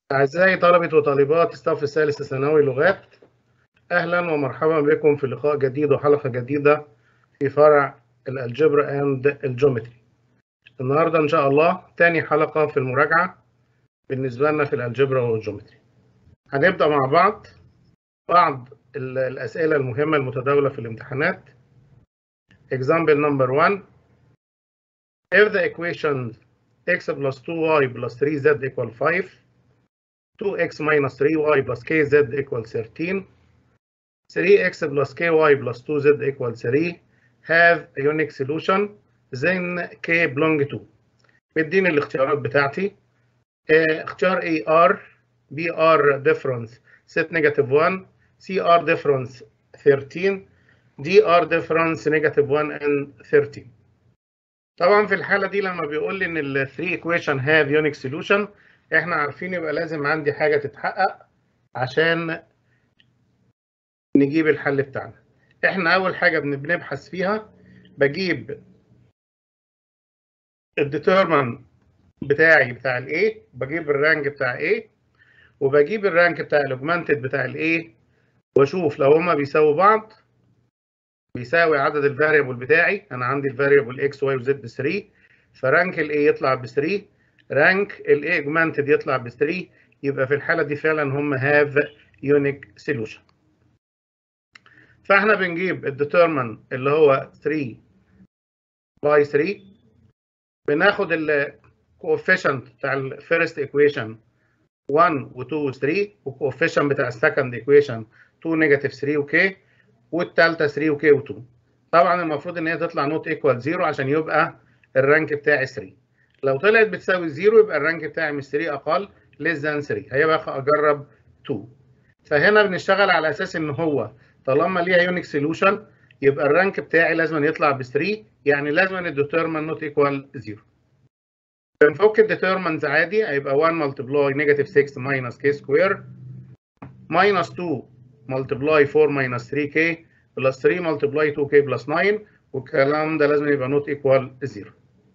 أعزائي طلبة وطالبات الصف الثالث ثانوي لغات أهلا ومرحبا بكم في لقاء جديد وحلقة جديدة في فرع الألجبرا أند الجيومتري النهاردة إن شاء الله تاني حلقة في المراجعة بالنسبة لنا في الألجبرا والجيومتري هنبدأ مع بعض بعض الأسئلة المهمة المتداولة في الامتحانات Example number one If the equation x plus 2y plus 3z equal 5 2x minus 3y plus kz equal 13 3x plus ky plus 2z equal 3 have a unique solution then k belong to مديني الاختيارات بتاعتي اه اختيار A R B R difference set negative 1 C R difference 13 D R difference negative 1 and 13 طبعا في الحالة دي لما بيقول لي ان ال 3 equation have unique solution احنا عارفين يبقى لازم عندي حاجة تتحقق عشان نجيب الحل بتاعنا احنا اول حاجة بنبحث فيها بجيب الديترمن بتاعي بتاع الايه بجيب الرانك بتاع ايه وبجيب الرانك بتاع الاوجمانتد بتاع الايه واشوف لو هما بيساووا بعض بيساوي عدد الفاريبل بتاعي انا عندي الفاريبل اكس واي وزد 3 فرانك الايه يطلع ب 3 رانك الايه اوجمانتد يطلع ب 3 يبقى في الحاله دي فعلا هم هاف يونيك سوليوشن فاحنا بنجيب الديترمن اللي هو 3 باي 3 بناخد الكوفيشنت بتاع الفيرست ايكويشن 1 و2 و3 والكوفيشنت بتاع السكند ايكويشن 2 نيجاتيف 3 وكي والثالثه 3 وكي و2 طبعا المفروض ان هي تطلع نوت ايكوال 0 عشان يبقى الرانك بتاعي 3 لو طلعت بتساوي 0 يبقى الرانك بتاعي من 3 اقل less than 3 هيبقى اجرب 2 فهنا بنشتغل على اساس ان هو طالما ليها يونيك سوليوشن يبقى الرانك بتاعي لازم يطلع ب 3 يعني لازم الديترمن نوت ايكوال 0 بنفك الديترمنز عادي هيبقى 1 ملتبلاي نيجاتيف 6 ماينس كي سكوير ماينس 2 ملتبلاي 4 ماينس 3 كي بلس 3 ملتبلاي 2 كي بلس 9 والكلام ده لازم يبقى نوت ايكوال 0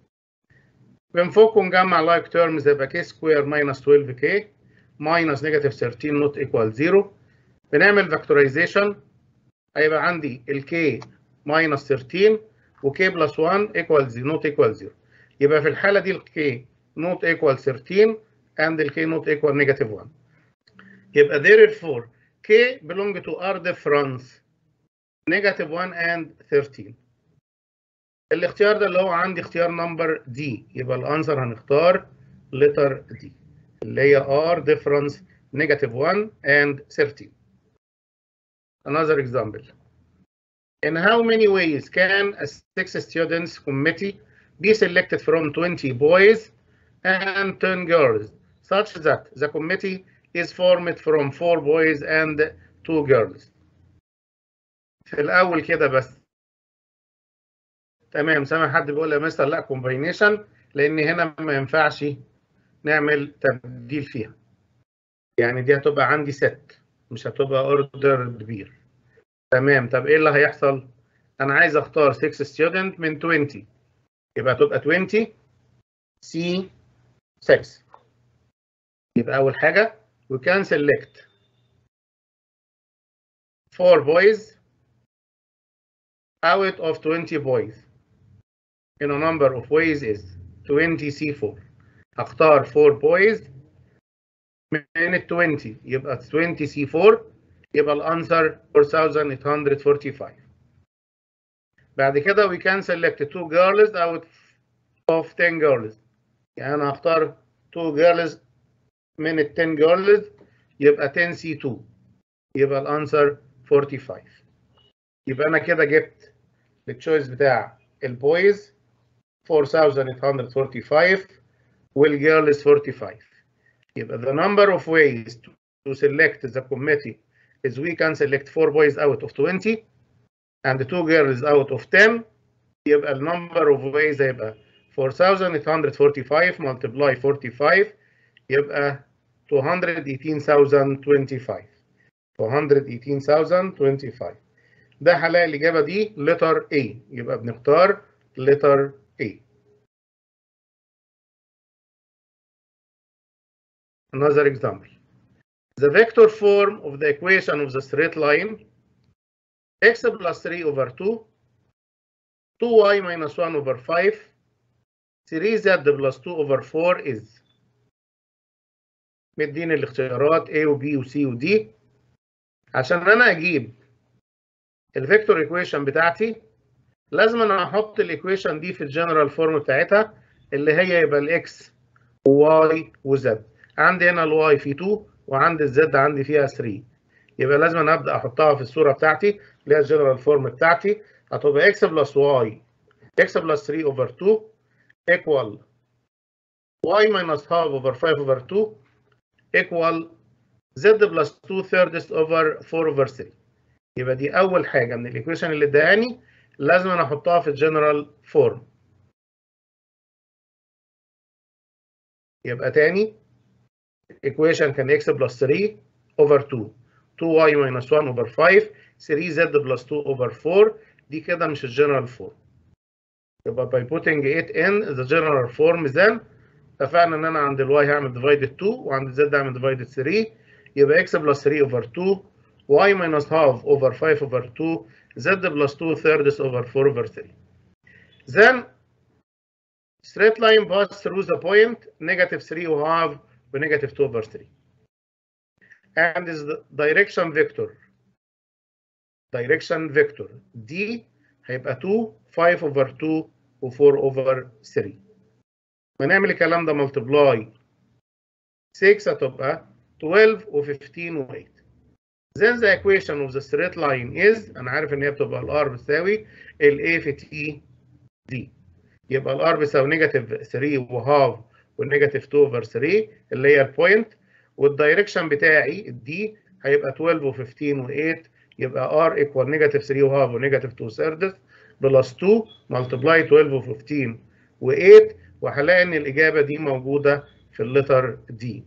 بنفك ونجمع لايك تيرمز يبقى كي سكوير ماينس 12 كي ماينس نيجاتيف 13 نوت ايكوال 0 بنعمل فاكتورايزيشن هيبقى عندي الكي ماينس 13 وكي بلس 1 ايكوال نوت ايكوال 0 يبقى في الحاله دي الكي نوت ايكوال 13 and الكي نوت ايكوال نيجاتيف 1 يبقى therefore k belong to r difference negative 1 and 13 الاختيار ده اللي هو عندي اختيار نمبر دي يبقى الانسر هنختار لتر دي اللي هي r difference negative 1 and 13 another example in how many ways can a six students committee be selected from 20 boys and 10 girls such that the committee is formed from 4 boys and 2 girls في الاول كده بس تمام سامع حد بيقول يا مستر لا كومباينيشن لان هنا ما ينفعش نعمل تبديل فيها يعني دي هتبقى عندي ست مش هتبقى اوردر كبير تمام طب ايه اللي هيحصل انا عايز اختار 6 ستودنت من 20 يبقى تبقى 20 سي 6 يبقى اول حاجه we can select 4 boys out of 20 boys in a number of ways is 20 C4 هختار 4 boys من ال 20 يبقى 20 C4 يبقى الانسر 4845 بعد كده we can select 2 girls out of 10 girls يعني انا هختار 2 girls من ال 10 girls يبقى 10 C2 يبقى الانسر 45 يبقى انا كده جبت التشويس بتاع البويز 4845 والجيرلز 45 يبقى the number of ways to select the committee is we can select 4 boys out of 20 and 2 girls out of 10 يبقى the number of ways هيبقى 4845 multiply 45 يبقى 218025 218025 ده هلاقي الإجابة دي letter A يبقى بنختار letter A Another example. The vector form of the equation of the straight line x plus 3 over 2, 2y minus 1 over 5, 3z plus 2 over 4 is مديني الاختيارات A و B و C و D عشان انا اجيب الفيكتور ايكويشن بتاعتي لازم انا احط الايكويشن دي في الجنرال فورم بتاعتها اللي هي يبقى الاكس وواي وزد عندي هنا الواي في 2 وعندي الزد عندي فيها 3 يبقى لازم انا ابدا احطها في الصوره بتاعتي اللي هي الجنرال فورم بتاعتي هتبقى اكس بلس واي اكس بلس 3 اوفر 2 equal y minus half over 5 over 2 equal z plus 2 thirds over 4 over 3 يبقى دي اول حاجه من الايكويشن اللي اداني لازم انا احطها في الجنرال فورم يبقى تاني equation كان x plus 3 over 2 2y minus 1 over 5 3z plus 2 over 4 دي كده مش الجنرال فورم يبقى by putting it in the general form then اتفقنا ان انا عند الواي هعمل divided 2 وعند الزد هعمل divided 3 يبقى x plus 3 over 2 y minus half over 5 over 2 z plus 2 thirds over 4 over 3 then straight line pass through the point negative 3 وهاف بنيجاتيف 2 over 3 and is the direction vector direction vector d هيبقى 2 5 over 2 و 4 over 3 ما نعمل الكلام ده multiply 6 هتبقى 12 و 15 و 8 then the equation of the straight line is انا عارف ان هي بتبقى الار بتساوي ال a في t d يبقى الار بيساوي نيجاتيف 3 وهاف والنيجاتيف 2 اوفر 3 اللي هي البوينت والدايركشن بتاعي الدي هيبقى 12 و15 و8 يبقى ار ايكوال نيجاتيف 3 وهاف ونيجاتيف 2 سيردس بلس 2 ملتبلاي 12 و15 و8 وهلاقي ان الاجابه دي موجوده في اللتر دي.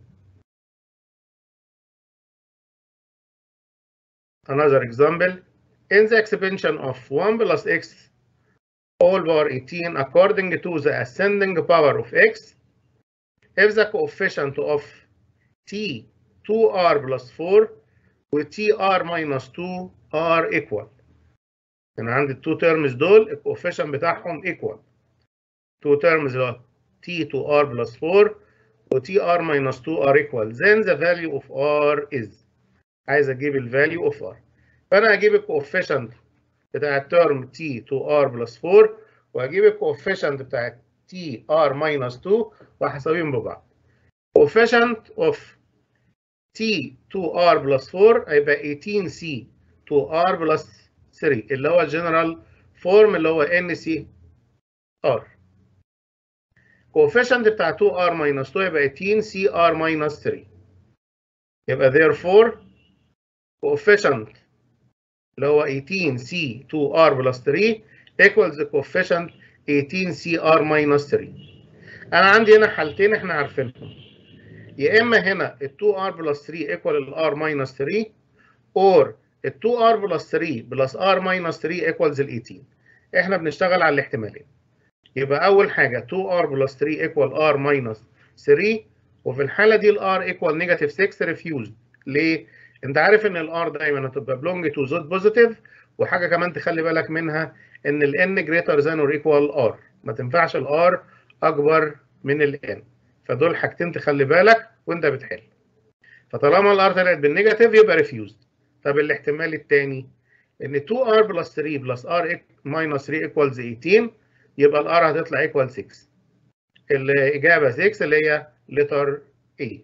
Another example in the expansion of 1 plus x all power 18 according to the ascending power of x if the coefficient of t 2r plus 4 و tr minus 2 are equal يعني عندي التو تيرمز دول الكوفيشن بتاعهم equal تو تيرمز اللي هو t 2r plus 4 و tr minus 2 are equal then the value of r is عايز اجيب الفاليو of r فانا هجيب الكوفيشنت بتاع الترم t 2r plus 4 وهجيب الكوفيشنت بتاع tr minus 2 وهساويهم ببعض coefficient of t 2r plus 4 هيبقى 18c 2r plus 3 اللي هو الجنرال فورم اللي هو nc r coefficient بتاع 2r minus 2 يبقى 18cr minus 3 يبقى therefore coefficient اللي هو 18c 2r plus 3 equals the coefficient 18cr minus 3 انا عندي هنا حالتين احنا عارفينهم يا اما هنا ال 2r plus 3 equal ال r minus 3 or ال 2r plus 3 plus r minus 3 equals ال 18 احنا بنشتغل على الاحتمالين يبقى اول حاجه 2r plus 3 equal r minus 3 وفي الحاله دي ال r equal negative 6 refused ليه؟ انت عارف ان ال r دايما هتبقى belong to z positive وحاجه كمان تخلي بالك منها ان ال n greater than or equal r ما تنفعش ال r اكبر من ال n فدول حاجتين تخلي بالك وانت بتحل فطالما الار طلعت بالنيجاتيف يبقى ريفيوزد طب الاحتمال الثاني ان 2r بلس 3 بلس r minus 3 equals 18 يبقى الار هتطلع equal 6 الاجابه 6 اللي هي letter A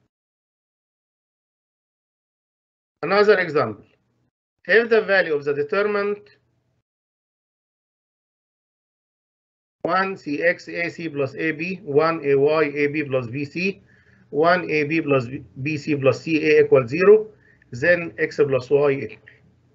Another example if the value of the determinant 1 cx ac plus ab 1 ay ab plus bc 1 ab plus bc plus ca equal 0 then x plus y equal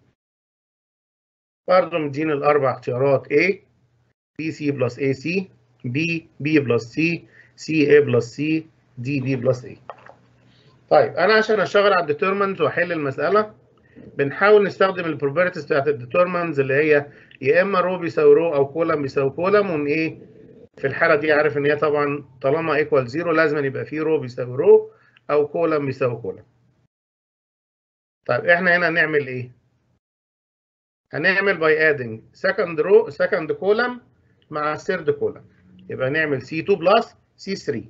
برضه مديني الاربع اختيارات a bc plus ac b b plus c ca plus c d d plus a طيب انا عشان اشتغل على الديترمنز واحل المساله بنحاول نستخدم البروبرتيز بتاعت الديترمنز اللي هي يا اما رو بيساوي رو او كولم بيساوي كولم ومن ايه في الحاله دي عارف ان هي طبعا طالما ايكوال زيرو لازم يبقى فيه رو بيساوي رو او كولم بيساوي كولم طيب احنا هنا هنعمل ايه هنعمل باي ادنج سكند رو سكند كولم مع الثيرد كولم يبقى نعمل C2 بلس C3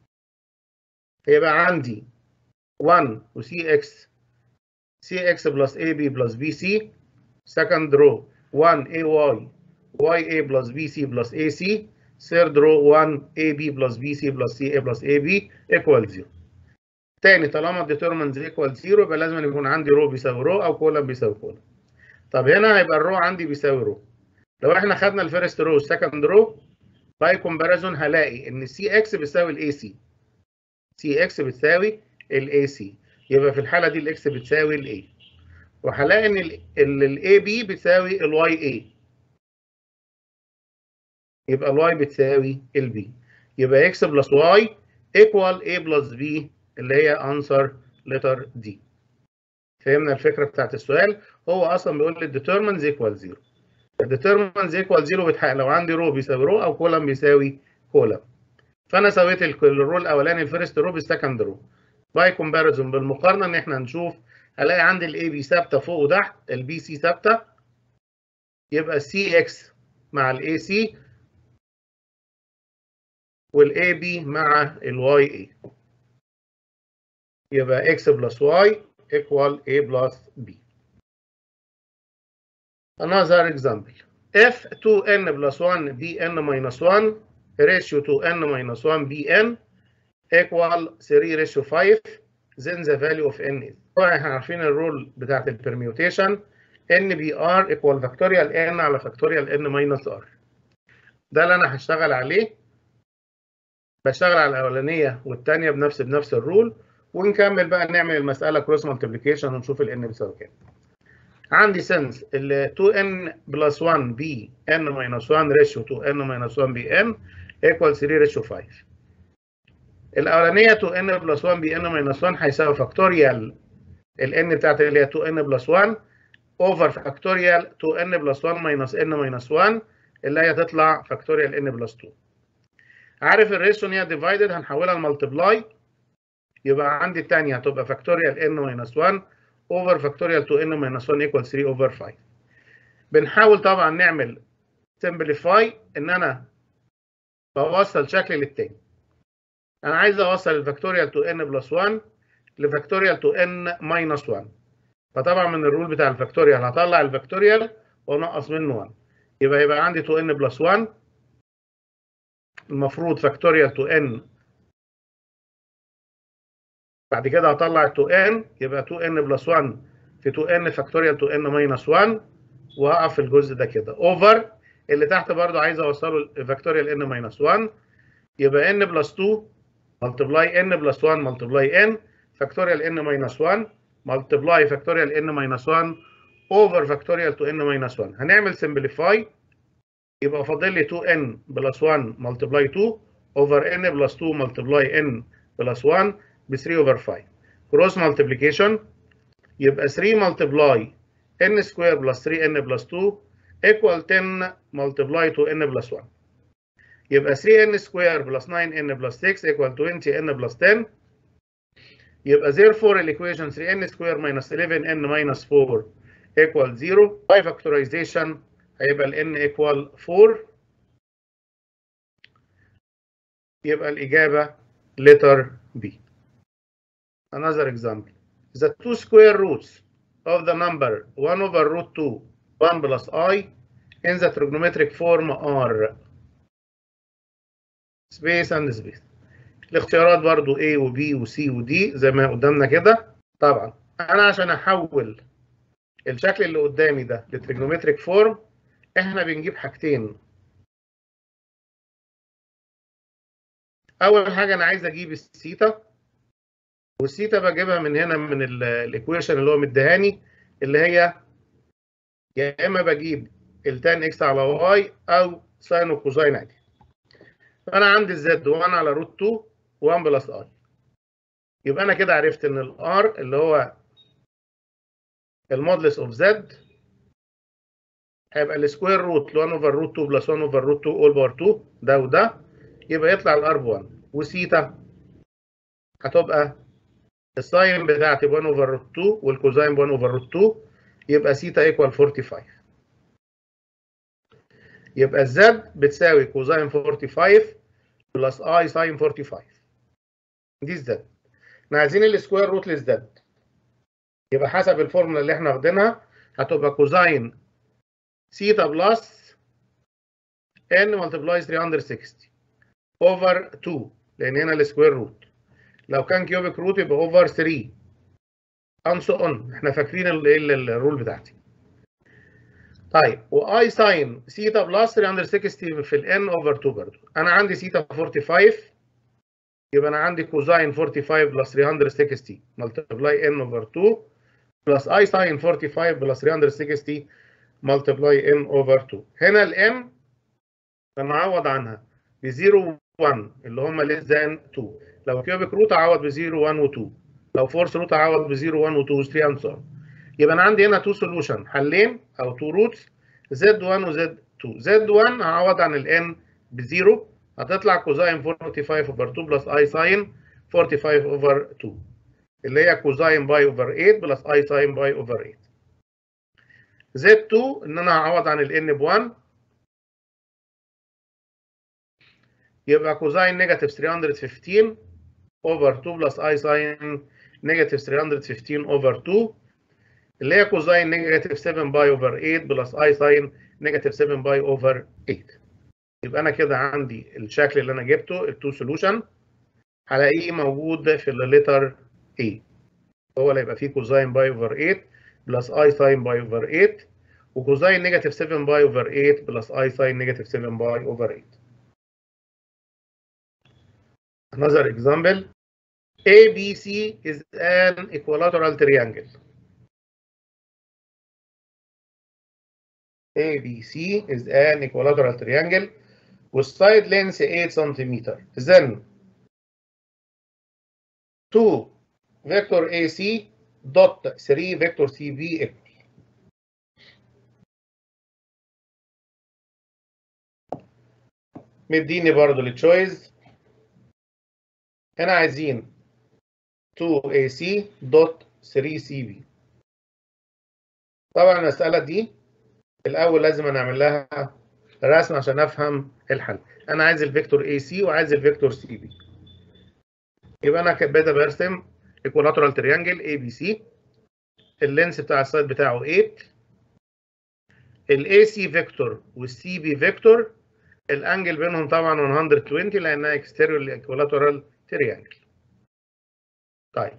يبقى عندي 1 و CX CX بلس AB بلس BC second row 1 AY YA بلس BC بلس AC third row 1 AB بلس BC بلس CA بلس AB equal 0 تاني طالما determines equal 0 يبقى لازم يكون عندي رو بيساوي رو او كولم بيساوي كولم طب هنا هيبقى الرو عندي بيساوي رو لو احنا خدنا الفيرست رو والسكند رو باي كومباريزون هلاقي ان سي اكس بيساوي الاي سي سي اكس بتساوي الاي سي يبقى في الحاله دي الاكس بتساوي الاي وهلاقي ان الاي بي بتساوي الواي اي يبقى الواي بتساوي البي يبقى اكس بلس واي ايكوال اي بلس بي اللي هي انسر لتر دي فهمنا الفكره بتاعت السؤال هو اصلا بيقول لي determines equal 0 determines equal 0 بتحقق لو عندي رو بيساوي رو او كولم بيساوي كولم فانا سويت الرو الاولاني الفيرست رو بالسكند رو باي كومباريزون بالمقارنه ان احنا نشوف هلاقي عندي الاي بي ثابته فوق وتحت البي سي ثابته يبقى السي اكس مع الاي سي والاي بي مع الواي اي يبقى x plus y equal a plus b. Another example. If 2n plus 1 bn minus 1 ratio to n minus 1 bn equal 3 ratio 5 then the value of n is. طبعا احنا عارفين الرول بتاعت البرميوتيشن n br equal factorial n على factorial n minus r. ده اللي انا هشتغل عليه. بشتغل على الاولانيه والثانيه بنفس بنفس الرول ونكمل بقى نعمل المساله كروس مالتيبليكيشن ونشوف ال n بيساوي كام. عندي سنس ال 2n بلس 1 b n minus 1 ريشيو to n minus 1 bn equal 3 ريشيو 5. الاولانيه 2n بلس 1 bn minus 1 هيساوي فاكتوريال ال n بتاعت اللي هي 2n بلس 1 اوفر فاكتوريال 2n بلس 1 minus n minus 1 اللي هي تطلع فاكتوريال n بلس 2. عارف الريشيو ان هي ديفايدد هنحولها لمالتبلاي يبقى عندي الثانيه هتبقى فاكتوريال n minus 1 اوفر فاكتوريال 2n minus 1 equal 3 اوفر 5 بنحاول طبعا نعمل سمبليفاي ان انا بوصل شكل للتاني انا عايز اوصل الفاكتوريال 2n بلس 1 لفاكتوريال 2n minus 1 فطبعا من الرول بتاع الفاكتوريال هطلع الفاكتوريال وانقص منه 1 يبقى يبقى عندي 2n بلس 1 المفروض فاكتوريال 2n بعد كده هطلع 2n يبقى 2n بلس 1 في 2n فاكتوريال 2n ماينس 1 وهقف في الجزء ده كده اوفر اللي تحت برضو عايز اوصله فاكتوريال n ماينس 1 يبقى n بلس 2 ملتبلاي n بلس 1 ملتبلاي n فاكتوريال n ماينس 1 ملتبلاي فاكتوريال n ماينس 1 اوفر فاكتوريال 2n ماينس 1 هنعمل سمبليفاي يبقى فاضل لي 2n بلس 1 ملتبلاي 2 اوفر n بلس 2 ملتبلاي n بلس 1 ب 3 اوفر 5 كروس مالتيبليكيشن يبقى 3 ملتبلاي n سكوير بلس 3n بلس 2 equal 10 ملتبلاي 2n بلس 1 يبقى 3n سكوير بلس 9n بلس 6 equal 20n بلس 10 يبقى therefore الايكويشن 3n سكوير minus 11n minus 4 equal 0 by factorization هيبقى ال n equal 4 يبقى الإجابة letter B. Another example. The two square roots of the number 1 over root 2, 1 plus i in the trigonometric form are space and space. الاختيارات برضو A و B و C و D زي ما قدامنا كده. طبعا أنا عشان أحول الشكل اللي قدامي ده لتريجونومتريك فورم احنا بنجيب حاجتين اول حاجه انا عايز اجيب الثيتا والثيتا بجيبها من هنا من الايكويشن اللي هو مديهاني اللي هي يا اما بجيب التان اكس على واي او ساين وكوزاين عادي فانا عندي الزد 1 على روت 2 1 بلس اي يبقى انا كده عرفت ان الار اللي هو المودلس اوف زد هيبقى السكوير روت 1 اوفر روت 2 بلس 1 اوفر روت 2 اول باور 2 ده وده يبقى يطلع الار ب 1 وسيتا هتبقى الساين بتاعتي 1 اوفر روت 2 والكوزاين 1 اوفر روت 2 يبقى سيتا ايكوال 45 يبقى الزد بتساوي كوزاين 45 بلس اي ساين 45 دي الزد احنا عايزين السكوير روت للزد يبقى حسب الفورمولا اللي احنا واخدينها هتبقى كوزاين سيتا بلس ان ملتبلاي 360 اوفر 2 لان هنا السكوير روت لو كان كيوبيك روت يبقى اوفر 3 ان سو اون احنا فاكرين الرول بتاعتي طيب واي ساين سيتا بلس 360 في الان اوفر 2 برضه انا عندي سيتا 45 يبقى انا عندي كوزاين 45 بلس 360 ملتبلاي ان اوفر 2 بلس اي ساين 45 بلس 360 ملتبلاي ان اوفر 2 هنا الام بنعوض عنها ب 0 1 اللي هم ليس ذان 2 لو كيوبيك روت اعوض ب 0 1 و2 لو فورس روت اعوض ب 0 1 و2 و3 اند سو يبقى انا عندي هنا 2 سولوشن حلين او 2 روتس زد 1 وزد 2 زد 1 هعوض عن الان بزيرو هتطلع كوزاين 45 اوفر 2 بلس اي ساين 45 اوفر 2 اللي هي كوزاين باي اوفر 8 بلس اي ساين باي اوفر 8 زد 2 ان انا هعوض عن الان ب 1 يبقى كوزاين نيجاتيف 315 اوفر 2 بلس اي ساين نيجاتيف 315 اوفر 2 اللي هي كوزاين نيجاتيف 7 باي اوفر 8 بلس اي ساين نيجاتيف 7 باي اوفر 8 يبقى انا كده عندي الشكل اللي انا جبته التو سولوشن هلاقيه موجود في الليتر A هو اللي هيبقى فيه كوزاين باي اوفر 8 بلس اي ساين باي اوفر 8 وكوزاين نيجاتيف 7 باي اوفر 8 بلس اي ساين نيجاتيف 7 باي اوفر 8 Another example ABC is an equilateral triangle ABC is an equilateral triangle with side length 8 centimeter. Then 2 vector AC dot 3 vector CB equal. مديني برضو التشويز هنا عايزين 2AC dot 3CB طبعا المسألة دي الأول لازم نعمل لها رسم عشان أفهم الحل أنا عايز الفيكتور AC وعايز الفيكتور CB يبقى أنا كده برسم equilateral triangle ABC اللينس بتاع السايد بتاعه 8 الاي فيكتور والسي بي فيكتور الانجل بينهم طبعا 120 لانها اكستيريور equilateral triangle طيب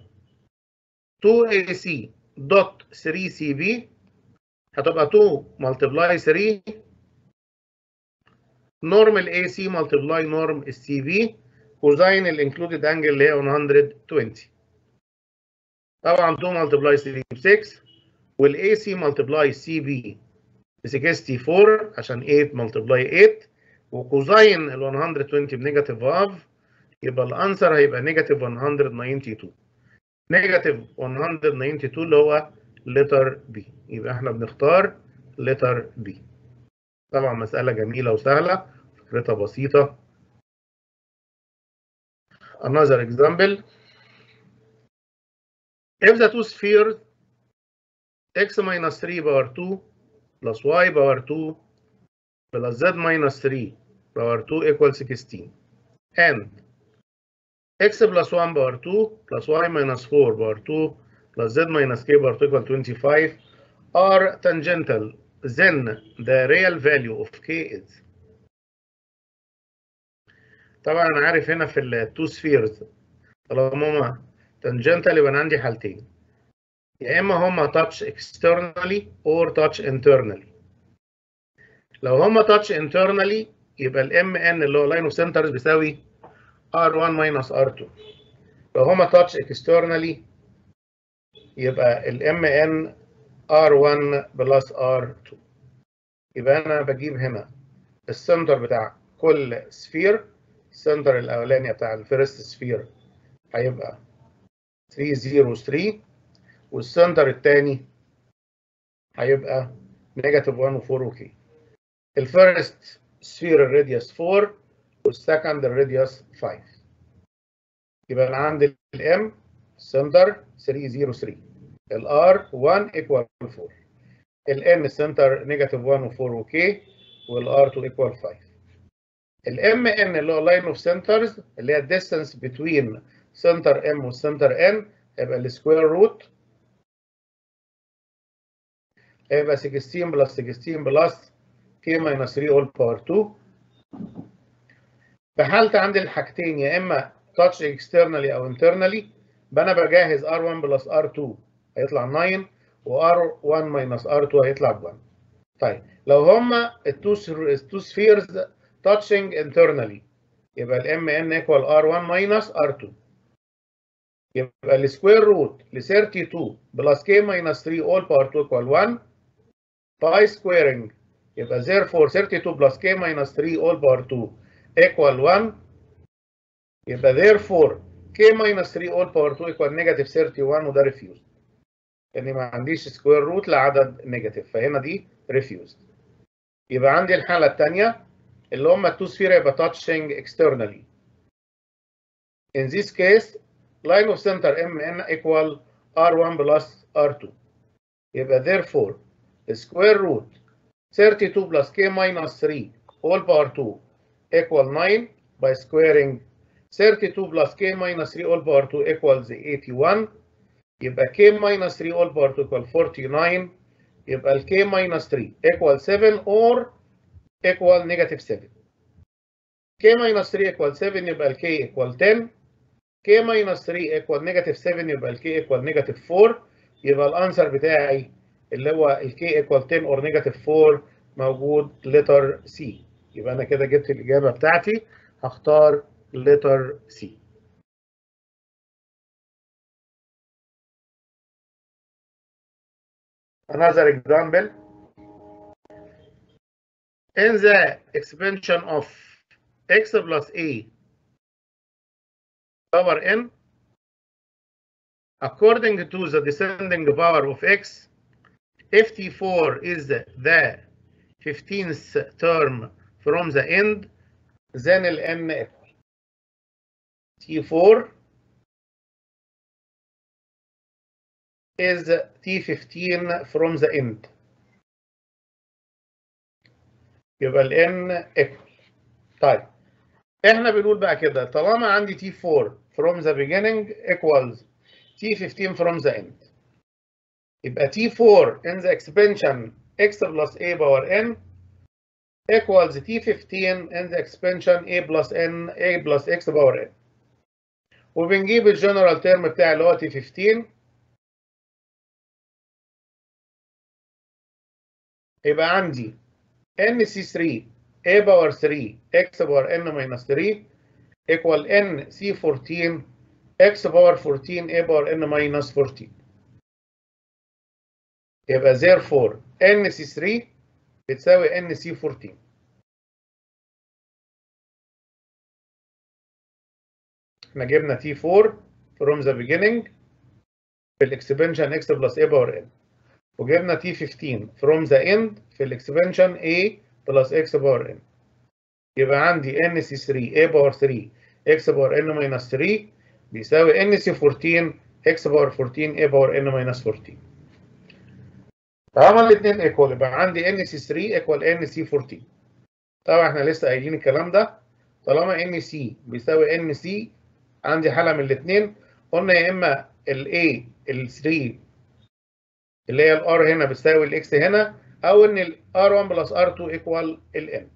2AC دوت 3CB هتبقى 2 ملتبلاي 3 نورم الاي سي ملتبلاي نورم السي بي كوزاين الانكلودد انجل اللي هي 120 طبعا 2 ملتبلاي 3 ب 6 والاي سي ملتبلاي سي بي ب 64 عشان 8 ملتبلاي 8 وكوزاين ال 120 بنيجاتيف هاف يبقى الانسر هيبقى نيجاتيف 192 نيجاتيف 192 اللي هو لتر بي يبقى احنا بنختار لتر بي طبعا مسألة جميلة وسهلة فكرتها بسيطة another example if the two spheres x minus 3 power 2 plus y power 2 plus z minus 3 power 2 equals 16 and x plus 1 power 2 plus y minus 4 power 2 plus z minus k power 2 equal 25 are tangential then the real value of k is طبعا انا عارف هنا في التو سفيرز طالما هما tangential يبقى انا عندي حالتين يا اما هما touch externally or touch internally لو هما touch internally يبقى الام ان اللي هو line of centers بيساوي R1 minus R2 لو هما touch externally يبقى الام ان R1 بلس R2 يبقى انا بجيب هنا السنتر بتاع كل سفير السنتر الاولاني بتاع الفيرست سفير هيبقى 3 0 3 والسنتر الثاني هيبقى نيجاتيف 1 و4 وكي الفيرست سفير الراديوس 4 والسكند الراديوس 5 يبقى انا عندي الام سنتر 3 0 3 الار 1 ايكوال 4 الان سنتر نيجاتيف 1 و4 وكي والار 2 ايكوال 5 الام ان اللي هو لاين اوف سنترز اللي هي الديستانس بتوين سنتر ام والسنتر ان يبقى السكوير روت هيبقى 16 بلس 16 بلس كي ماينس 3 اول باور 2 في حالة عندي الحاجتين يا اما تاتش اكسترنالي او انترنالي يبقى انا بجهز R1 بلس R2 هيطلع 9 و R1 ماينس R2 هيطلع ب 1 طيب لو هما التو سفيرز تاتشنج انترنالي يبقى الام ان ايكوال R1 ماينس R2 يبقى السكوير روت ل 32 بلس كي ماينس 3 اول باور 2 ايكوال 1 باي سكويرنج يبقى therefore 32 بلس كي ماينس 3 اول باور 2 equal 1 يبقى therefore k minus 3 all power 2 equal negative 31 وده refused لان ما عنديش سكوير روت لعدد نيجاتيف فهنا دي refused يبقى عندي الحاله الثانيه اللي هم التو سفير يبقى touching externally in this case line of center mn equal r1 plus r2 يبقى therefore the square root 32 plus k minus 3 all power 2 equal 9 by squaring 32 plus k minus 3 all power 2 equals 81 يبقى k minus 3 all power 2 equal 49 يبقى ال k minus 3 equal 7 or equal negative 7 k minus 3 equal 7 يبقى ال k equal 10 k minus 3 equal negative 7 يبقى ال k equal negative 4 يبقى الانسر بتاعي اللي هو ال k equal 10 or negative 4 موجود letter C يبقى انا كده جبت الاجابه بتاعتي هختار letter C another example in the expansion of x plus a power n according to the descending power of x if t4 is the 15th term from the end then ال n equal t4 is t15 from the end يبقى ال n equal طيب احنا بنقول بقى كده طالما عندي t4 from the beginning equals t15 from the end يبقى t4 in the expansion x plus a power n equals t15 in the expansion a plus n a plus x power n وبنجيب الجنرال تيرم بتاع اللي هو t15 يبقى عندي nc3 a باور 3 x باور n minus 3 equal nc14 x باور 14 a باور n minus 14 يبقى therefore nc3 بتساوي nc14 احنا جبنا t4 from the beginning في الاكسبنشن x plus a باور n وجبنا t15 from the end في الاكسبنشن a plus x باور n يبقى عندي nc3 a باور 3 x باور n minus 3 بيساوي nc14 x باور 14 a باور n minus 14 طالما الاثنين ايكوال يبقى عندي nc3 ايكوال nc14 طبعا احنا لسه قايلين الكلام ده طالما nc بيساوي nc عندي حاله من الاثنين قلنا يا اما ال a ال 3 اللي هي الار هنا بتساوي الاكس هنا او ان ال r1 بلس r2 ايكوال ال n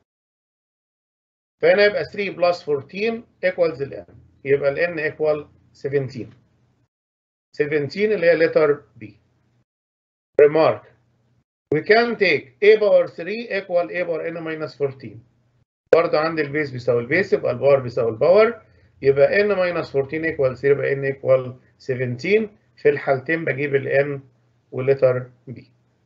فهنا يبقى 3 بلس 14 ايكوالز ال n يبقى ال n ايكوال 17 17 اللي هي letter B remark we can take a power 3 equal a power n minus 14 برضه عندي البيس بيساوي البيس يبقى الباور بيساوي الباور يبقى n minus 14 equal 3 يبقى n equal 17 في الحالتين بجيب ال n ولتر B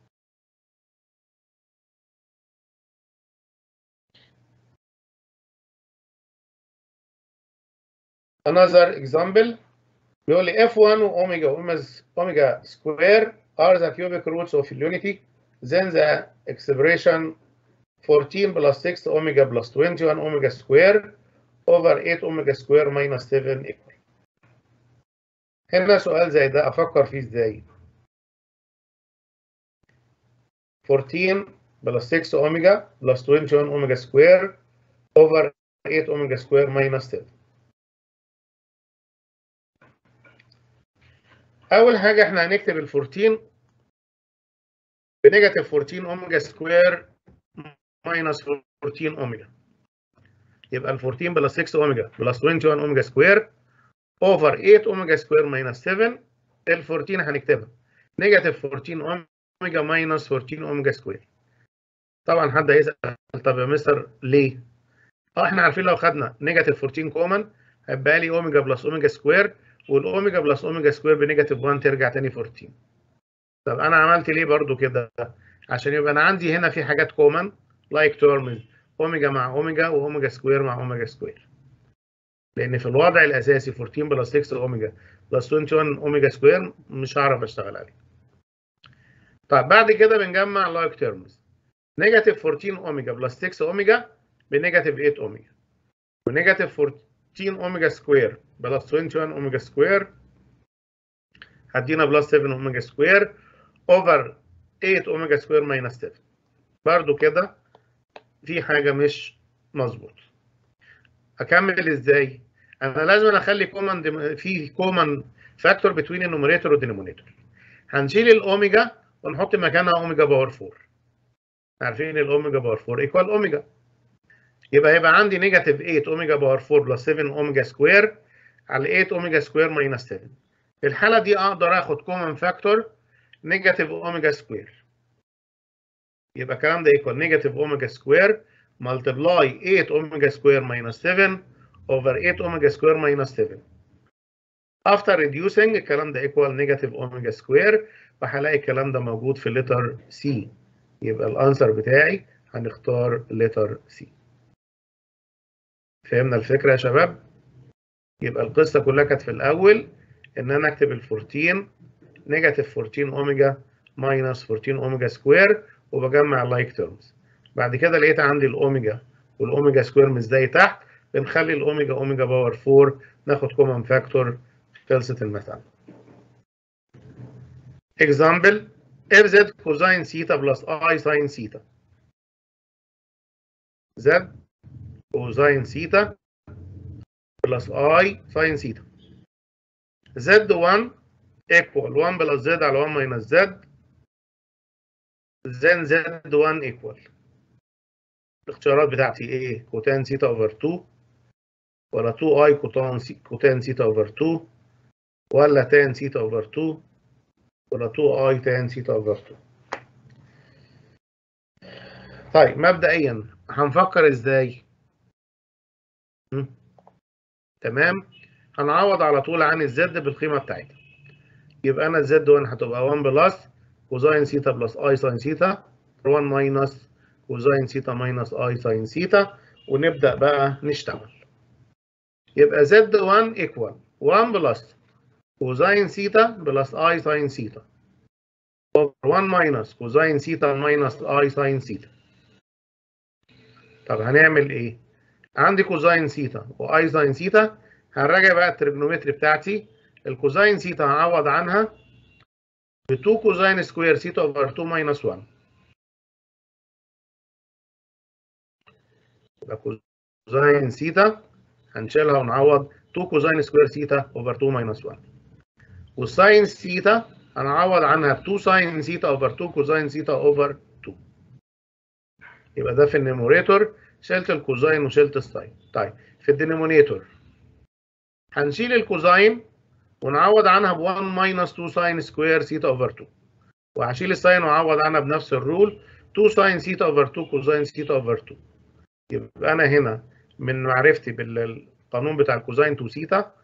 another example بيقول لي f1 واوميجا اوميجا سكوير are the cubic roots of unity then the expression 14 plus 6 omega plus 21 omega square over 8 omega square minus 7 equal هنا سؤال زي ده افكر فيه ازاي 14 بلس 6 اوميجا بلس 21 اوميجا سكوير اوفر 8 اوميجا سكوير ماينس 10 اول حاجه احنا هنكتب ال 14 بنيجاتيف 14 اوميجا سكوير ماينس 14 اوميجا يبقى ال 14 بلس 6 اوميجا بلس 21 اوميجا سكوير اوفر 8 اوميجا سكوير ماينس 7 ال 14 هنكتبها نيجاتيف 14 اوميجا ماينس 14 اوميجا سكوير طبعا حد هيسال طب يا مستر ليه؟ اه احنا عارفين لو خدنا نيجاتيف 14 كومن هيبقى لي اوميجا بلس اوميجا سكوير والاوميجا بلس اوميجا سكوير بنيجاتيف 1 ترجع تاني 14 طب انا عملت ليه برضو كده؟ عشان يبقى انا عندي هنا في حاجات كومن لايك تيرمز اوميجا مع اوميجا واوميجا سكوير مع اوميجا سكوير لان في الوضع الاساسي 14 بلس 6 اوميجا بلس 21 اوميجا سكوير مش هعرف اشتغل عليه طيب بعد كده بنجمع لايك تيرمز نيجاتيف 14 اوميجا بلس 6 اوميجا بنيجاتيف 8 اوميجا ونيجاتيف 14 اوميجا سكوير بلس 21 اوميجا سكوير هدينا بلس 7 اوميجا سكوير اوفر 8 اوميجا سكوير ماينس 7 برضو كده في حاجه مش مظبوط اكمل ازاي انا لازم اخلي كومن في كومن فاكتور بتوين النوميريتور والدينومينيتور هنشيل الاوميجا ونحط مكانها اوميجا باور 4 عارفين الاوميجا باور 4 ايكوال اوميجا يبقى هيبقى عندي نيجاتيف 8 اوميجا باور 4 بلس 7 اوميجا سكوير على 8 اوميجا سكوير ماينس 7 في الحاله دي اقدر اخد كومن فاكتور نيجاتيف اوميجا سكوير يبقى الكلام ده ايكوال نيجاتيف اوميجا سكوير ملتبلاي 8 اوميجا سكوير ماينس 7 over 8 اوميجا سكوير ماينس 7 after reducing الكلام ده ايكوال نيجاتيف اوميجا سكوير وهلاقي الكلام ده موجود في الليتر سي يبقى الانسر بتاعي هنختار لتر سي فهمنا الفكره يا شباب يبقى القصه كلها كانت في الاول ان انا اكتب ال 14 نيجاتيف 14 اوميجا ماينس 14 اوميجا سكوير وبجمع اللايك تيرمز بعد كده لقيت عندي الاوميجا والاوميجا سكوير مش زي تحت بنخلي الاوميجا اوميجا باور 4 ناخد كومن فاكتور خلصت المساله example f z cosine theta plus i sin theta z cosine theta plus i sin theta z1 equal 1 plus z على 1 minus z then z1 equal الاختيارات بتاعتي ايه كوتان ثيتا اوفر 2 ولا 2 اي كوتان كوتان ثيتا اوفر 2 ولا تان ثيتا اوفر 2 ولا 2 اي تان ثيتا اوفر 2 طيب مبدئيا هنفكر ازاي م? تمام هنعوض على طول عن الزد بالقيمه بتاعتها يبقى انا الزد 1 هتبقى 1 بلس كوزاين ثيتا بلس اي ساين ثيتا 1 ماينس كوزاين ثيتا ماينس اي ساين ثيتا ونبدا بقى نشتغل يبقى زد 1 ايكوال 1 بلس كوزاين ثيتا بلس اي ساين ثيتا 1 ماينس كوزاين ثيتا ماينس اي ساين ثيتا طب هنعمل ايه؟ عندي كوزاين ثيتا واي ساين ثيتا هنراجع بقى التريجنومتري بتاعتي الكوزاين ثيتا هعوض عنها ب 2 كوزاين سكوير ثيتا اوفر 2 ماينس 1 يبقى كوزاين ثيتا هنشيلها ونعوض 2 كوزاين سكوير ثيتا اوفر 2 ماينس 1 والساين ثيتا هنعوض عنها ب 2 ساين ثيتا اوفر 2 كوزاين ثيتا اوفر 2 يبقى ده في النيموريتور شلت الكوزاين وشلت الساين طيب في الدينومينيتور هنشيل الكوزاين ونعوض عنها ب 1 ماينس 2 ساين سكوير ثيتا اوفر 2 وهشيل الساين واعوض عنها بنفس الرول 2 ساين ثيتا اوفر 2 كوزاين ثيتا اوفر 2 يبقى انا هنا من معرفتي بالقانون بتاع الكوزاين 2 ثيتا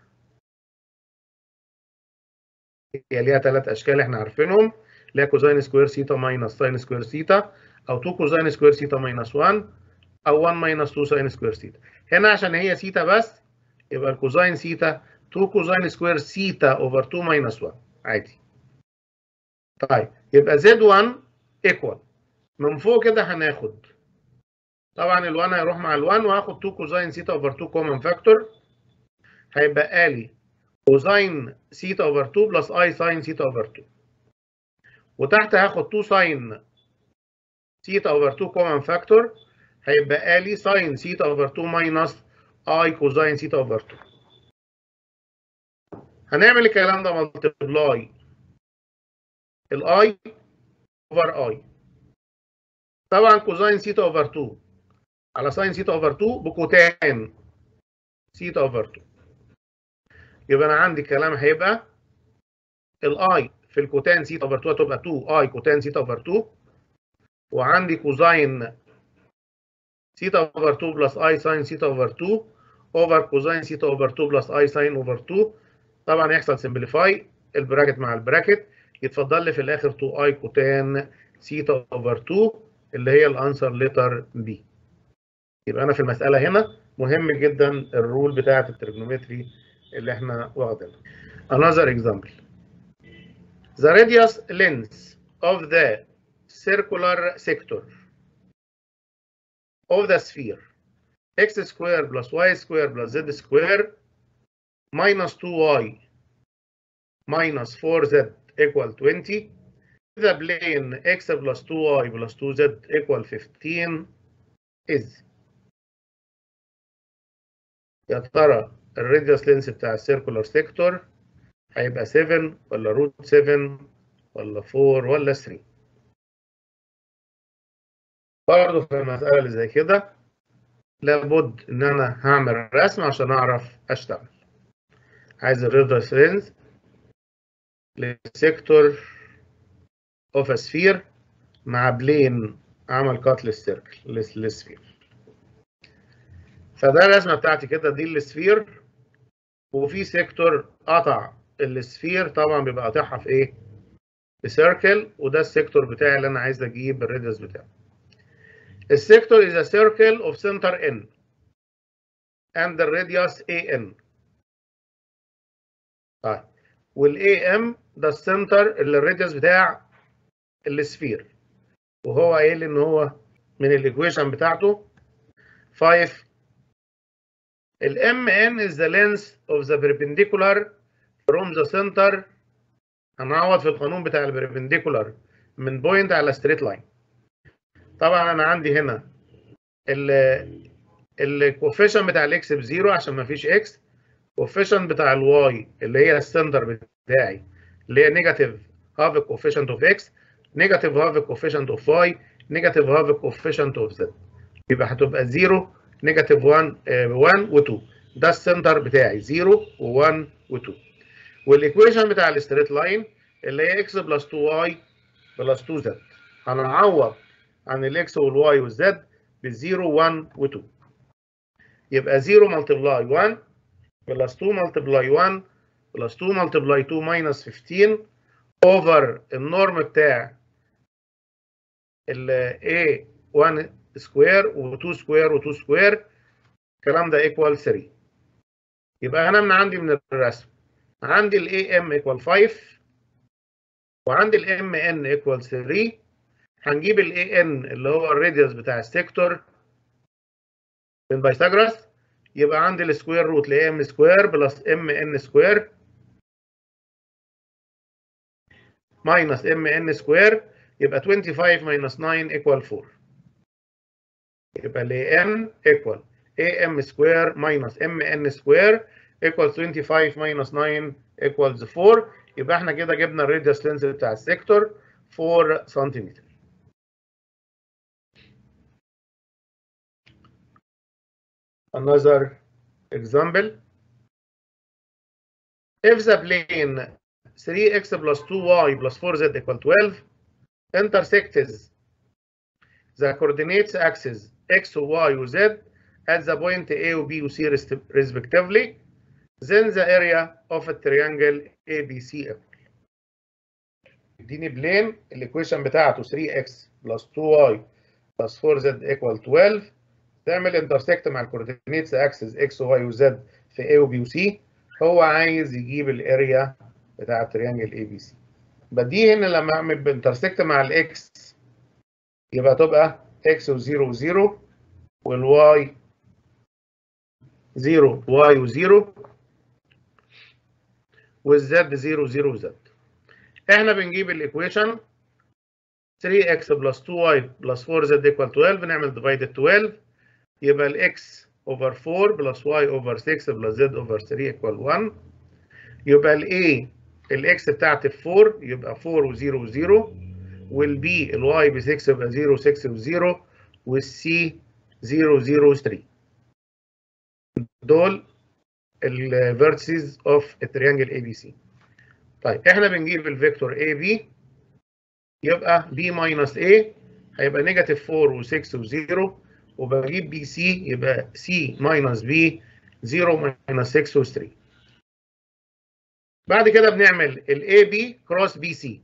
هي ليها ثلاث اشكال احنا عارفينهم اللي هي كوزاين سكوير ثيتا ماينس ساين سكوير ثيتا او 2 كوزاين سكوير ثيتا ماينس 1 او 1 ماينس 2 ساين سكوير ثيتا هنا عشان هي ثيتا بس يبقى الكوزاين ثيتا 2 كوزاين سكوير ثيتا اوفر 2 ماينس 1 عادي طيب يبقى زد 1 ايكوال من فوق كده هناخد طبعا ال1 هيروح مع ال1 وهاخد 2 كوزاين ثيتا اوفر 2 كومن فاكتور هيبقى لي كوزين سيتا اوفر 2 بلس اي ساين سيتا اوفر 2 وتحت هاخد 2 ساين سيتا اوفر 2 كومن فاكتور هيبقى لي ساين سيتا اوفر 2 ماينس اي كوزين سيتا اوفر 2 هنعمل الكلام ده ملتبلاي الاي اوفر اي طبعا كوزين سيتا اوفر 2 على ساين سيتا اوفر 2 بكوتان سيتا اوفر 2 يبقى انا عندي كلام هيبقى الاي في الكوتان سيتا اوفر 2 هتبقى 2 اي كوتان سيتا اوفر 2 وعندي كوزين سيتا اوفر 2 بلس اي ساين سيتا اوفر 2 اوفر كوزين سيتا اوفر 2 بلس اي ساين اوفر 2 طبعا يحصل سمبليفاي البراكت مع البراكت يتفضل لي في الاخر 2 اي كوتان سيتا اوفر 2 اللي هي الانسر لتر بي يبقى انا في المساله هنا مهم جدا الرول بتاعه الترجمومتري اللي احنا واخدينها another example the radius length of the circular sector of the sphere x square plus y square plus z square minus 2y minus 4z equal 20 the plane x plus 2y plus 2z equal 15 is يا ترى الراديوس لينس بتاع السيركولار سيكتور هيبقى 7 ولا روت 7 ولا 4 ولا 3 برضه في المسألة اللي زي كده لابد إن أنا هعمل رسم عشان أعرف أشتغل عايز الراديوس لينس للسيكتور اوف سفير مع بلين عمل كات للسيركل للسفير فده الرسمه بتاعتي كده دي السفير وفي سيكتور قطع السفير طبعا بيبقى قاطعها في ايه؟ في سيركل وده السيكتور بتاعي اللي انا عايز اجيب الراديوس بتاعه. السيكتور is a circle of center n and the radius an. طيب والاي ام ده السنتر اللي الراديوس بتاع السفير وهو قايل ان هو من الايكويشن بتاعته 5 الام ان is the length of the perpendicular from the center هنعوض في القانون بتاع البربنديكولار من بوينت على ستريت لاين طبعا انا عندي هنا الكوفيشن بتاع الاكس بزيرو عشان ما فيش اكس الكوفيشن بتاع الواي اللي هي السنتر بتاعي اللي هي نيجاتيف هاف الكوفيشنت اوف اكس نيجاتيف هاف الكوفيشنت اوف واي نيجاتيف هاف الكوفيشنت اوف زد يبقى هتبقى 0 نيجاتيف 1 1 و2 ده السنتر بتاعي 0 و1 و2 والايكويشن بتاع الستريت لاين اللي هي اكس بلس 2 واي بلس 2 زد هنعوض عن الاكس والواي والزد ب0 1 و2 يبقى 0 ملتبلاي 1 بلس 2 ملتبلاي 1 بلس 2 ملتبلاي 2 ماينس 15 اوفر النورم بتاع ال A1 سكوير و2 سكوير و2 سكوير الكلام ده ايكوال 3 يبقى انا من عندي من الرسم عندي ال AM ايكوال 5 وعندي ال MN ايكوال 3 هنجيب ال AN اللي هو الراديوس بتاع السيكتور من بايثاغورس يبقى عندي السكوير روت ل AM سكوير بلس MN سكوير minus MN سكوير يبقى 25 minus 9 equal 4 يبقى ال AM equal AM سكوير minus MN سكوير equals 25 minus 9 equals 4 يبقى احنا كده جبنا الراديوس لينز بتاع السيكتور 4 سنتيمتر Another example if the plane 3x plus 2y plus 4z equal 12 intersects the coordinates axis x, y, z at the point A, B, و C respectively, then the area of a triangle ABC equal. اديني بلين الايكويشن بتاعته 3x plus 2y plus 4z equal 12 تعمل انترسكت مع الكوردينيتس اكسس x و y و z في A و B و C هو عايز يجيب الاريا بتاع التريانجل اي بي سي بديه هنا لما اعمل بانترسكت مع الاكس يبقى تبقى اكس و0 و0 والواي 0 واي و0 والزد 0 0 زد احنا بنجيب الايكويشن 3x بلس 2y بلس 4z equal 12 نعمل divided 12 يبقى الاكس over 4 بلس y over 6 بلس z over 3 equal 1 يبقى الاي الاكس بتاعتي في 4 يبقى 4 و0 و0 والبي الواي ب 6 يبقى 0 6 و0 والسي 0 0 3 دول الفيرتسز اوف التريانجل اي بي سي طيب احنا بنجيب الفيكتور اي بي يبقى بي ماينس اي هيبقى نيجاتيف 4 و6 و0 وبجيب بي سي يبقى سي ماينس بي 0 ماينس 6 و3 بعد كده بنعمل الاي بي كروس بي سي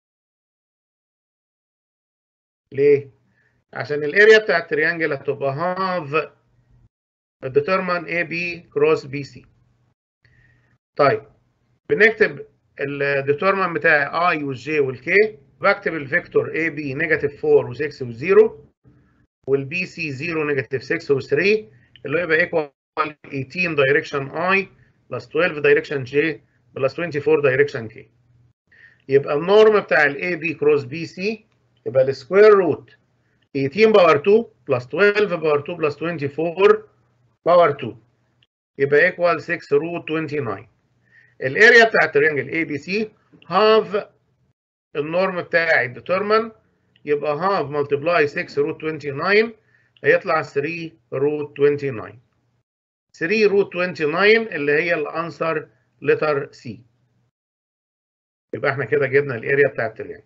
ليه؟ عشان الاريا بتاع التريانجل هتبقى هاف determine AB cross BC طيب بنكتب الديترمن بتاعي I والجي والكي بكتب الفيكتور AB نيجاتيف 4 و6 و0 والبي سي 0 نيجاتيف 6 و3 اللي هو يبقى ايكوال 18 دايركشن I بلس 12 دايركشن J بلس 24 دايركشن K يبقى النورم بتاع الاي بي كروس بي سي يبقى السكوير روت 18 باور 2 بلس 12 باور 2 بلس 24 باور 2 يبقى ايكوال 6 روت 29 الاريا بتاع التريانجل اي بي سي هاف النورم بتاعي ديترمن يبقى هاف ملتبلاي 6 روت 29 هيطلع 3 روت 29 3 روت 29 اللي هي الانسر لتر سي يبقى احنا كده جبنا الاريا بتاع التريانجل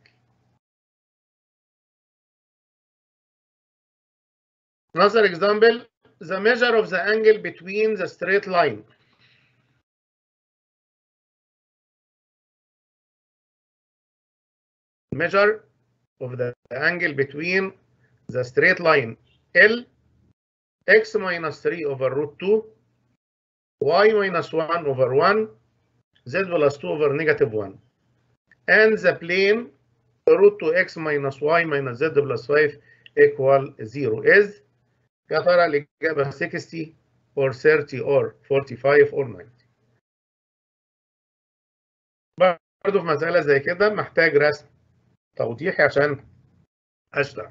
Another example, the measure of the angle between the straight line. Measure of the angle between the straight line L, x minus 3 over root 2, y minus 1 over 1, z plus 2 over negative 1. And the plane root 2x minus y minus z plus 5 equal 0 is يا ترى الإجابة 60 or 30 or 45 or 90 برضه في مسألة زي كده محتاج رسم توضيحي عشان أشرح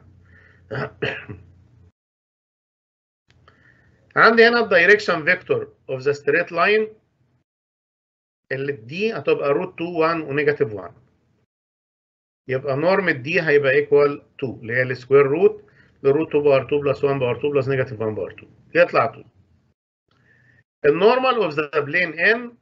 عندي هنا الدايركشن فيكتور اوف ذا ستريت لاين اللي دي هتبقى روت 2 1 ونيجاتيف 1 يبقى نورم دي هيبقى ايكوال 2 اللي هي السكوير روت لروت 2 باور 2 بلس 1 باور 2 بلس نيجاتيف 1 باور 2 يطلع 2 النورمال اوف ذا بلين ان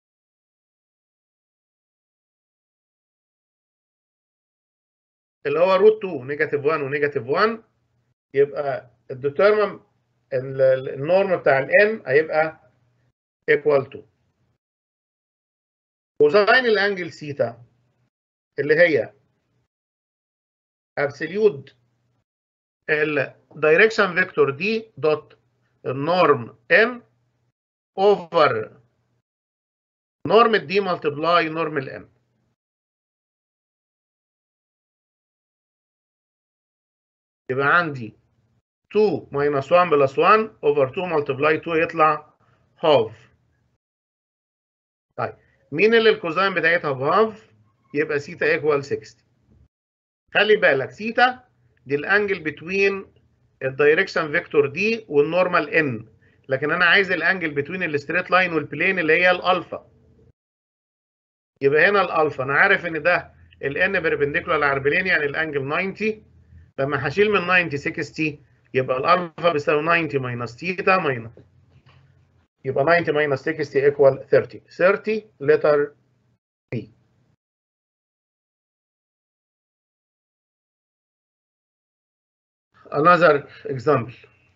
اللي هو روت 2 نيجاتيف 1 ونيجاتيف 1 يبقى الديترمن النورم بتاع الان هيبقى ايكوال 2 كوزاين الانجل سيتا اللي هي ابسوليوت الدايركشن فيكتور دي دوت النورم ان اوفر نورم دي ملتبلاي نورم الان يبقى عندي 2 minus 1 plus 1 over 2 multiply 2 يطلع هاف طيب مين اللي الكوزاين بتاعتها بهاف يبقى سيتا ايكوال 60 خلي بالك سيتا دي الانجل بتوين الدايركشن فيكتور دي والنورمال ان لكن انا عايز الانجل بتوين الستريت لاين والبلين اللي هي الالفا يبقى هنا الالفا انا عارف ان ده الان بيربنديكولار على البلين يعني الانجل 90 لما هشيل من 90 60 يبقى الالفا بيساوي 90 ماينس تيتا ماينس يبقى 90 ماينس 60 ايكوال 30 30 لتر بي another example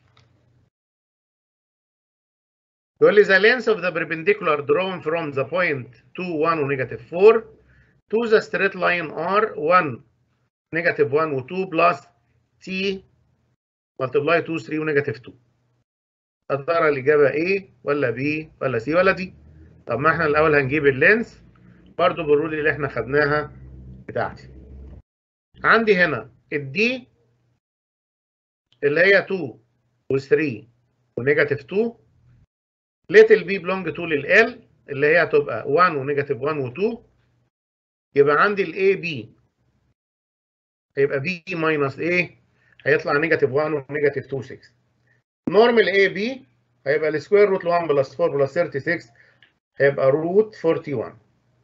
يقول لي the length of the perpendicular drawn from the point 2 1 و negative 4 to the straight line r 1 negative 1 و 2 plus t multiply 2 3 و negative 2 ترى الإجابة A ولا B ولا C ولا D طب ما احنا الأول هنجيب اللينس برضو بالرول اللي احنا خدناها بتاعتي عندي هنا الدي اللي هي 2 و3 ونيجاتيف 2 let ال B belong to لل L اللي هي هتبقى 1 ونيجاتيف 1 و2 يبقى عندي الاي بي هيبقى بي ماينس ايه هيطلع نيجاتيف 1 ونيجاتيف 2 6 نورمال اي بي هيبقى السكوير روت 1 بلس 4 بلس 36 هيبقى روت 41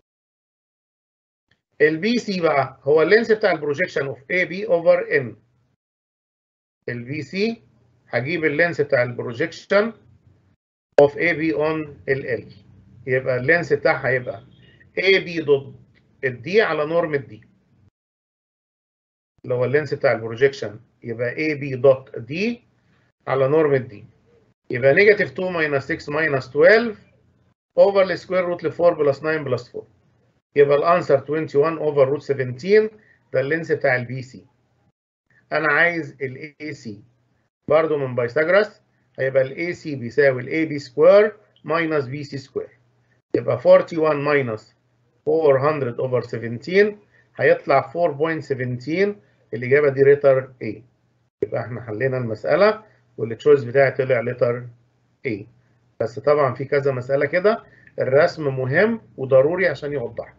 البي سي بقى هو اللينس بتاع البروجيكشن اوف اي بي اوفر ان البي سي هجيب اللينس بتاع البروجيكشن اوف اي بي اون ال ال يبقى اللينس بتاعها هيبقى اي بي ضد الدي على نورم الدي اللي هو اللينس بتاع البروجيكشن يبقى اي بي دوت دي على نورم الدي يبقى نيجاتيف 2 ماينس 6 ماينس 12 اوفر السكوير روت ل 4 بلس 9 بلس 4 يبقى الانسر 21 اوفر روت 17 ده اللينس بتاع البي سي انا عايز الاي سي برضه من بايثاغورس هيبقى الاي سي بيساوي الاي بي سكوير ماينس بي سي سكوير يبقى 41 ماينس 400 اوفر 17 هيطلع 4.17 الاجابه دي لتر A يبقى احنا حلينا المساله والتشويس بتاعي طلع لتر A بس طبعا في كذا مساله كده الرسم مهم وضروري عشان يوضح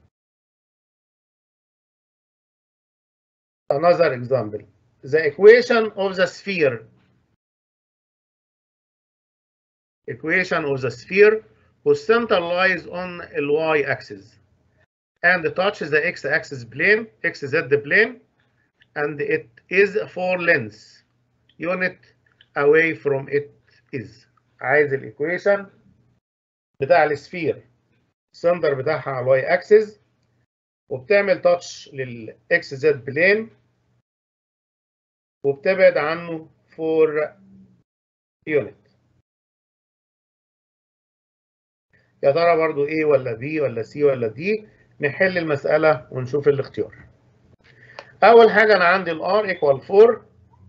another example the equation of the sphere equation of the sphere whose center lies on the y-axis and touches the x-axis plane, xz plane, and it is four lengths unit away from it is. عايز الايكويشن بتاع السفير السنتر بتاعها على الواي اكسس وبتعمل تاتش للاكس زد بلين وبتبعد عنه 4 يونت يا ترى برضو A ولا B ولا C ولا D نحل المسألة ونشوف الاختيار. أول حاجة أنا عندي ال R equal 4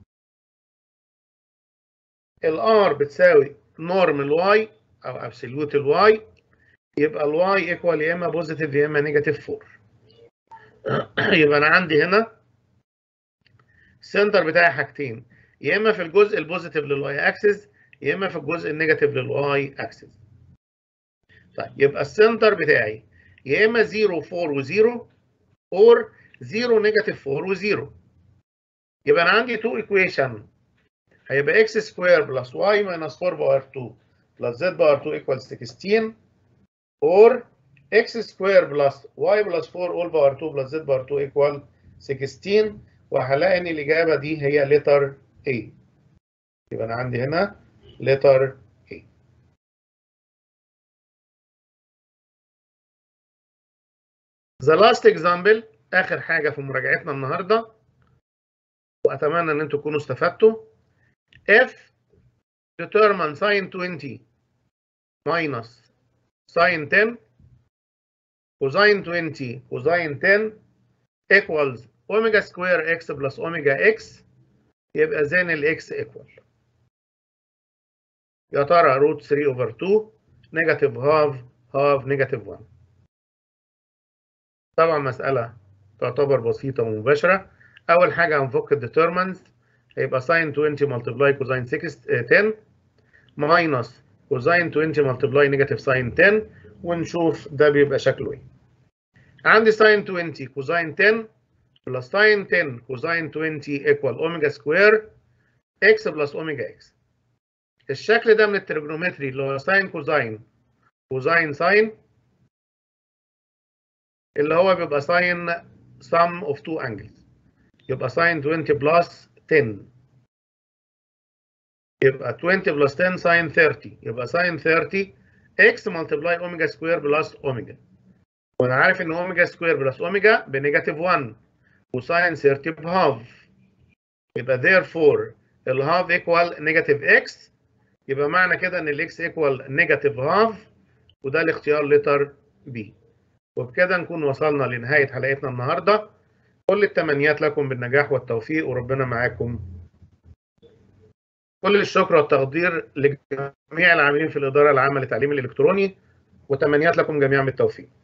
ال R بتساوي نورم ال Y أو أبسوليوت ال Y يبقى ال Y equal يا إما بوزيتيف يا إما نيجاتيف 4 يبقى أنا عندي هنا السنتر بتاعي حاجتين يا إما في الجزء البوزيتيف للواي أكسس يا إما في الجزء النيجاتيف للواي أكسس. طيب يبقى السنتر بتاعي يا اما 0 4 و0 اور 0 نيجاتيف 4 و0 يبقى انا عندي 2 ايكويشن هيبقى اكس سكوير بلس واي ماينس 4 باور 2 بلس زد باور 2 ايكوال 16 اور اكس سكوير بلس واي بلس 4 اول باور 2 بلس زد باور 2 ايكوال 16 وهلاقي ان الاجابه دي هي لتر A يبقى انا عندي هنا لتر A The last example آخر حاجة في مراجعتنا النهاردة وأتمنى إن أنتم تكونوا استفدتوا if determine sin 20 minus sin 10 cosine 20 cosine 10 equals omega square x plus omega x يبقى then ال x equal يا ترى root 3 over 2 negative half half negative 1 طبعا مسألة تعتبر بسيطة ومباشرة أول حاجة هنفك الديترمنز هيبقى sin 20 multiply cosine 6 10 minus cosine 20 multiply negative sin 10 ونشوف ده بيبقى شكله ايه. عندي sin 20 cosine 10 plus sin 10 cosine 20 equal omega square x plus omega x. الشكل ده من التريجونومتري اللي هو sin cosine cosine sin اللي هو بيبقى ساين sum of two angles يبقى ساين 20 بلس 10 يبقى 20 بلس 10 ساين 30 يبقى ساين 30 x multiply اوميجا سكوير بلس اوميجا وانا عارف ان اوميجا سكوير بلس اوميجا بنيجاتيف 1 وساين 30 بهاف يبقى therefore الهاف ايكوال نيجاتيف x يبقى معنى كده ان الاكس ايكوال نيجاتيف هاف وده الاختيار لتر B وبكده نكون وصلنا لنهاية حلقتنا النهاردة كل التمنيات لكم بالنجاح والتوفيق وربنا معاكم كل الشكر والتقدير لجميع العاملين في الإدارة العامة للتعليم الإلكتروني وتمنيات لكم جميعا بالتوفيق